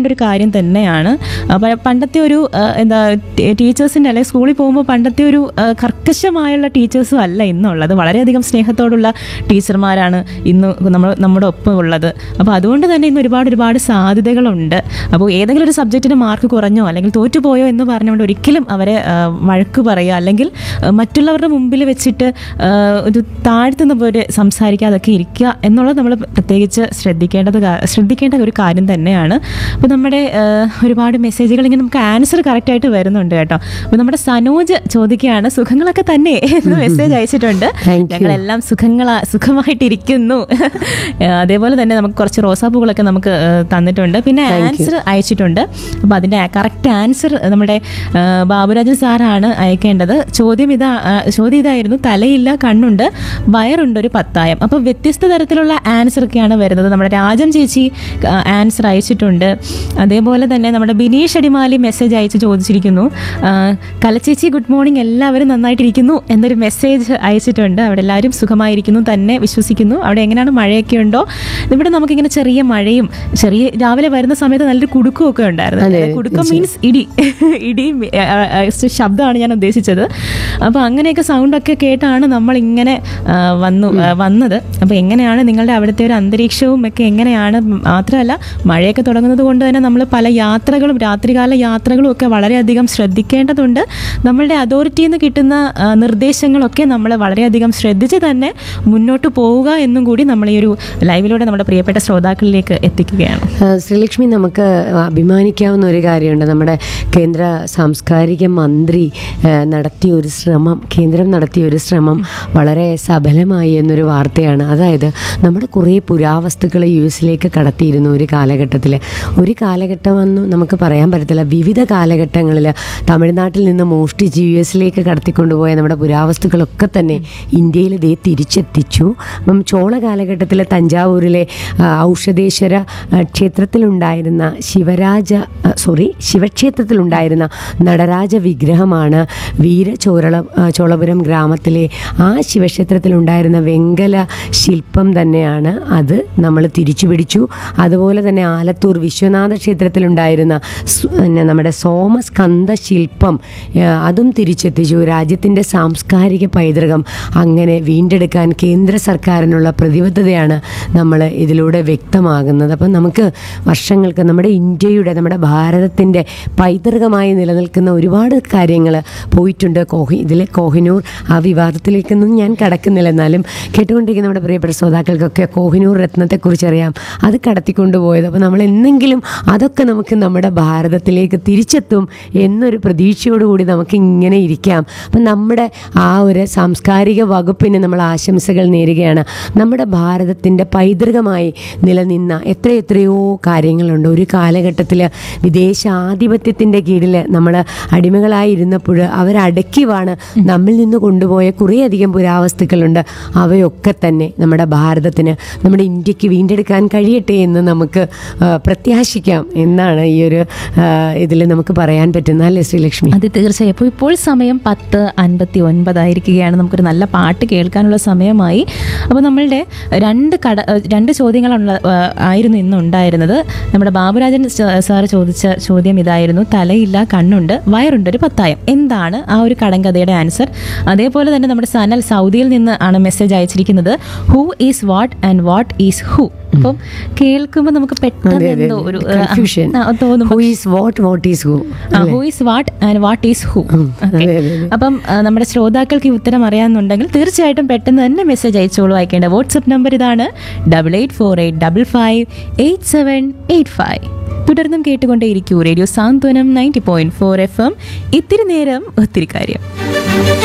ശ്രദ്ധിക്കേണ്ട ഒരു കാര്യം തന്നെയാണ് അപ്പോൾ പണ്ടത്തെ ഒരു ആ, എന്താ ടീച്ചേഴ്സിൻ്റെ അല്ലെങ്കിൽ സ്കൂളിൽ പോകുമ്പോൾ പണ്ടത്തെ ഒരു ആ, കർക്കശമായുള്ള ടീച്ചേഴ്സും അല്ല ഇന്നുള്ളത് വളരെയധികം സ്നേഹത്തോടുള്ള ടീച്ചർമാരാണ് ഇന്ന് നമ്മൾ നമ്മുടെ ഒപ്പം ഉള്ളത് അപ്പോൾ അതുകൊണ്ട് തന്നെ ഇന്ന് ഒരുപാട് ഒരുപാട് സാധ്യതകളുണ്ട് അപ്പോൾ ഏതെങ്കിലും ഒരു സബ്ജക്റ്റിന് മാർക്ക് കുറഞ്ഞോ അല്ലെങ്കിൽ തോറ്റുപോയോ എന്ന് പറഞ്ഞുകൊണ്ട് ഒരിക്കലും അവരെ ആ, വഴക്ക് പറയുക അല്ലെങ്കിൽ ആ, മറ്റുള്ളവരുടെ മുമ്പിൽ വെച്ചിട്ട് ആ, ഒരു താഴ്ത്തുന്ന പോലെ സംസാരിക്കാതൊക്കെ ഇരിക്കുക എന്നുള്ളത് നമ്മൾ പ്രത്യേകിച്ച് ശ്രദ്ധിക്കേണ്ടത് കാ- ശ്രദ്ധിക്കേണ്ട ഒരു കാര്യം തന്നെയാണ് അപ്പോൾ നമ്മുടെ ആ, ഒരുപാട് മെസ്സേജുകൾ ഇങ്ങനെ നമുക്ക് ആൻസർ കറക്റ്റായിട്ട് വരുന്നുണ്ട് കേട്ടോ അപ്പോൾ നമ്മുടെ സനോജ് ചോദിക്കുകയാണ് സുഖങ്ങളൊക്കെ തന്നെ എന്ന് മെസ്സേജ് അയച്ചിട്ടുണ്ട് Thank you. ഞങ്ങളെല്ലാം സുഖങ്ങളാ സുഖമായിട്ടിരിക്കുന്നു ആ, അതേപോലെ തന്നെ നമുക്ക് കുറച്ച് റോസാപ്പൂകളൊക്കെ നമുക്ക് ആ, തന്നിട്ടുണ്ട് പിന്നെ ആൻസർ അയച്ചിട്ടുണ്ട് അപ്പോൾ അതിൻ്റെ കറക്റ്റ് ആൻസർ നമ്മുടെ ആ, ബാബുരാജൻ സാറാണ് അയക്കേണ്ടത് ചോദ്യം ഇതാ ആ, ചോദ്യം ഇതായിരുന്നു തലയില്ല കണ്ണുണ്ട് വയറുണ്ട് ഒരു പത്തായം അപ്പോൾ വ്യത്യസ്ത തരത്തിലുള്ള ആൻസർ ഒക്കെയാണ് വരുന്നത് നമ്മുടെ രാജം ചേച്ചി ആൻസർ അയച്ചിട്ടുണ്ട് അതേപോലെ തന്നെ നമ്മുടെ ബിനീഷ് അടിമാലി മെസ്സേജ് അയച്ച് ചോദിച്ചിരിക്കുന്നു ആ, കലച്ചേച്ചി ഗുഡ് മോർണിംഗ് എല്ലാവരും നന്നായിട്ടിരിക്കുന്നു എന്നൊരു മെസ്സേജ് അയച്ചിട്ടുണ്ട് അവിടെ എല്ലാവരും സുഖമായിരിക്കുന്നു തന്നെ വിശ്വസിക്കുന്നു അവിടെ എങ്ങനെയാണ് മഴയൊക്കെ ഉണ്ടോ ഇവിടെ നമുക്കിങ്ങനെ ചെറിയ മഴയും ചെറിയ രാവിലെ വരുന്ന സമയത്ത് നല്ലൊരു കുടുക്കും ഒക്കെ ഉണ്ടായിരുന്നു അതെ, അതായത് കുടുക്കം മീൻസ് ഇടി ഇടി ആ, ആ, ശബ്ദമാണ് ഞാൻ ഉദ്ദേശിച്ചത് അപ്പോൾ അങ്ങനെയൊക്കെ സൗണ്ടൊക്കെ കേട്ടാണ് നമ്മൾ ഇങ്ങനെ ആ, വന്നു ആ, വന്നത് അപ്പോൾ എങ്ങനെയാണ് നിങ്ങളുടെ അവിടുത്തെ ഒരു അന്തരീക്ഷവും ഒക്കെ എങ്ങനെയാണ് മാത്രമല്ല മഴയൊക്കെ തുടങ്ങുന്നത് കൊണ്ട് തന്നെ നമ്മൾ പല യാത്രകളും രാത്രികാല യാത്രകളും ഒക്കെ വളരെയധികം ശ്രദ്ധിക്കേണ്ടതുണ്ട് നമ്മളുടെ അതോറിറ്റിയിൽ നിന്ന് കിട്ടുന്ന ആ, നിർദ്ദേശങ്ങളൊക്കെ നമ്മൾ വളരെയധികം ശ്രദ്ധിച്ച് തന്നെ മുന്നോട്ട് പോവുക എന്നും കൂടി നമ്മൾ ഈ ഒരു ലൈവിലൂടെ നമ്മുടെ പ്രിയപ്പെട്ട ശ്രോതാക്കളിലേക്ക് എത്തിക്കുകയാണ് ആ, ശ്രീലക്ഷ്മി നമുക്ക് അഭിമാനിക്കാവുന്ന ഒരു കാര്യമുണ്ട് നമ്മുടെ കേന്ദ്ര സാംസ്കാരിക മന്ത്രി ആ, നടത്തിയ ഒരു ശ്രമം കേന്ദ്രം നടത്തിയ ഒരു ശ്രമം വളരെ സഫലമായി എന്നൊരു വാർത്തയാണ് അതായത് നമ്മുടെ കുറേ പുരാവസ്തുക്കൾ യു എസിലേക്ക് കടത്തിയിരുന്നു ഒരു കാലഘട്ടത്തിൽ ഒരു കാലഘട്ടമെന്ന് നമുക്ക് പറയാൻ പറ്റത്തില്ല വിവിധ കാലഘട്ടങ്ങളിൽ തമിഴ്നാട്ടിൽ നിന്ന് മോഷ്ടിച്ച് യു എസിലേക്ക് കടത്തിക്കൊണ്ടുപോയ നമ്മുടെ പുരാവസ്തുക്കളൊക്കെ തന്നെ ഇന്ത്യയിൽ ഇതേ തിരിച്ചെത്തിച്ചു അപ്പം ചോള കാലഘട്ടത്തിൽ തഞ്ചാവൂരിലെ ആ, ഔഷധേശ്വര ആ, ക്ഷേത്രത്തിലുണ്ടായിരുന്ന ശിവരാജ ആ, സോറി ശിവക്ഷേത്രത്തിലുണ്ടായിരുന്ന നടരാജ വിഗ്രഹമാണ് വീരചോരള ആ, ചോളപുരം ഗ്രാമത്തിലെ ആ ശിവക്ഷേത്രത്തിലുണ്ടായിരുന്ന വെങ്കല ശില്പം തന്നെയാണ് അത് നമ്മൾ തിരിച്ചു പിടിച്ചു അതുപോലെ തന്നെ ആലത്തൂർ വിശ്വനാഥ ക്ഷേത്രത്തിലുണ്ടായിരുന്ന സു- പിന്നെ നമ്മുടെ സോമസ്കന്ധ ശില്പം ആ, അതും തിരിച്ചെത്തിച്ചു രാജ്യത്തിൻ്റെ സാംസ്കാരിക പൈതൃകം അങ്ങനെ വീണ്ടെടുക്കാൻ കേന്ദ്ര സർക്കാരിനുള്ള പ്രതിബദ്ധതയാണ് നമ്മൾ ഇതിലൂടെ വ്യക്തമാകുന്നത് അപ്പം നമുക്ക് വർഷങ്ങൾക്ക് നമ്മുടെ ഇന്ത്യയുടെ നമ്മുടെ ഭാരതത്തിൻ്റെ പൈതൃകമായി നിലനിൽക്കുന്ന ഒരുപാട് കാര്യങ്ങൾ പോയിട്ടുണ്ട് കോഹി ഇതിലെ കോഹിനൂർ ആ വിവാദത്തിലേക്കൊന്നും ഞാൻ കടക്കുന്നില്ല എന്നാലും കേട്ടുകൊണ്ടിരിക്കുന്ന നമ്മുടെ പ്രിയപ്പെട്ട ശ്രോതാക്കൾക്കൊക്കെ കോഹിനൂർ രത്നത്തെക്കുറിച്ച് അറിയാം അത് കടത്തിക്കൊണ്ടുപോയത് അപ്പോൾ നമ്മൾ എന്തെങ്കിലും അതൊക്കെ നമുക്ക് നമ്മുടെ ഭാരതത്തിലേക്ക് തിരിച്ചെത്തും എന്നൊരു പ്രതീക്ഷയോടുകൂടി നമുക്ക് ഇങ്ങനെ ഇരിക്കാം അപ്പം നമ്മുടെ ആ ഒരു സാംസ്കാരിക വകുപ്പിന് നമ്മൾ ആശംസകൾ നേരുകയാണ് നമ്മുടെ ഭാരതത്തിൻ്റെ പൈതൃകമായി നിലനിന്ന എത്ര എത്രയോ കാര്യങ്ങളുണ്ട് ഒരു കാലഘട്ടത്തിൽ വിദേശ ആധിപത്യത്തിൻ്റെ കീഴിൽ നമ്മൾ അടിമകളായിരുന്നപ്പോൾ അവരടക്കിവാണ് നമ്മിൽ നിന്ന് കൊണ്ടുപോയ കുറേയധികം പുരാവസ്തുക്കളുണ്ട് അവയൊക്കെ തന്നെ നമ്മുടെ ഭാരതത്തിന് നമ്മുടെ ഇന്ത്യക്ക് വീണ്ടെടുക്കാൻ കഴിയട്ടെ എന്ന് നമുക്ക് ആ, പ്രത്യാശിക്കാം എന്നാണ് ഈ ഒരു ഇതിൽ നമുക്ക് പറയാൻ പറ്റുന്ന അല്ലേ ശ്രീലക്ഷ്മി അത് തീർച്ചയായും അപ്പോൾ ഇപ്പോൾ സമയം പത്ത് അൻപത്തി ഒൻപതായിരിക്കുകയാണ് നമുക്കൊരു നല്ല പാട്ട് കേൾക്കാനുള്ള സമയമായി അപ്പോൾ നമ്മളുടെ രണ്ട് കട ഏഹ് രണ്ട് ചോദ്യങ്ങളുള്ള ഏഹ് ആയിരുന്നു ഇന്ന് ഉണ്ടായിരുന്നത് നമ്മുടെ ബാബുരാജൻ സാർ ചോദിച്ച ചോദ്യം ഇതായിരുന്നു തലയില്ല കണ്ണുണ്ട് വയറുണ്ട് ഒരു പത്തായം എന്താണ് ആ ഒരു കടങ്കഥയുടെ ആൻസർ അതേപോലെ തന്നെ നമ്മുടെ സനൽ സൗദിയിൽ നിന്ന് ആണ് മെസ്സേജ് അയച്ചിരിക്കുന്നത് who is what and what is who അപ്പം കേൾക്കുമ്പോൾ നമുക്ക് പെട്ടെന്ന് അതെ അതെ എന്തോ ഒരു ഏഹ്, കൺഫ്യൂഷൻ ആ, തോന്നും who is what what is who who is what and what is who അതെ അതെ അതെ അപ്പം ആ, നമ്മുടെ ശ്രോതാക്കൾക്ക് ഈ ഉത്തരം അറിയാമെന്നുണ്ടെങ്കിൽ തീർച്ചയായിട്ടും പെട്ടെന്ന് തന്നെ മെസ്സേജ് അയച്ചോളൂ അയക്കേണ്ട വാട്സപ്പ് നമ്പർ ഇതാണ് double eight four eight double five eight seven eight five തുടർന്നും കേട്ടുകൊണ്ടേയിരിക്കൂ radio Santhwanam ninety point four F M ഇത്തിരി നേരം ഒത്തിരി കാര്യം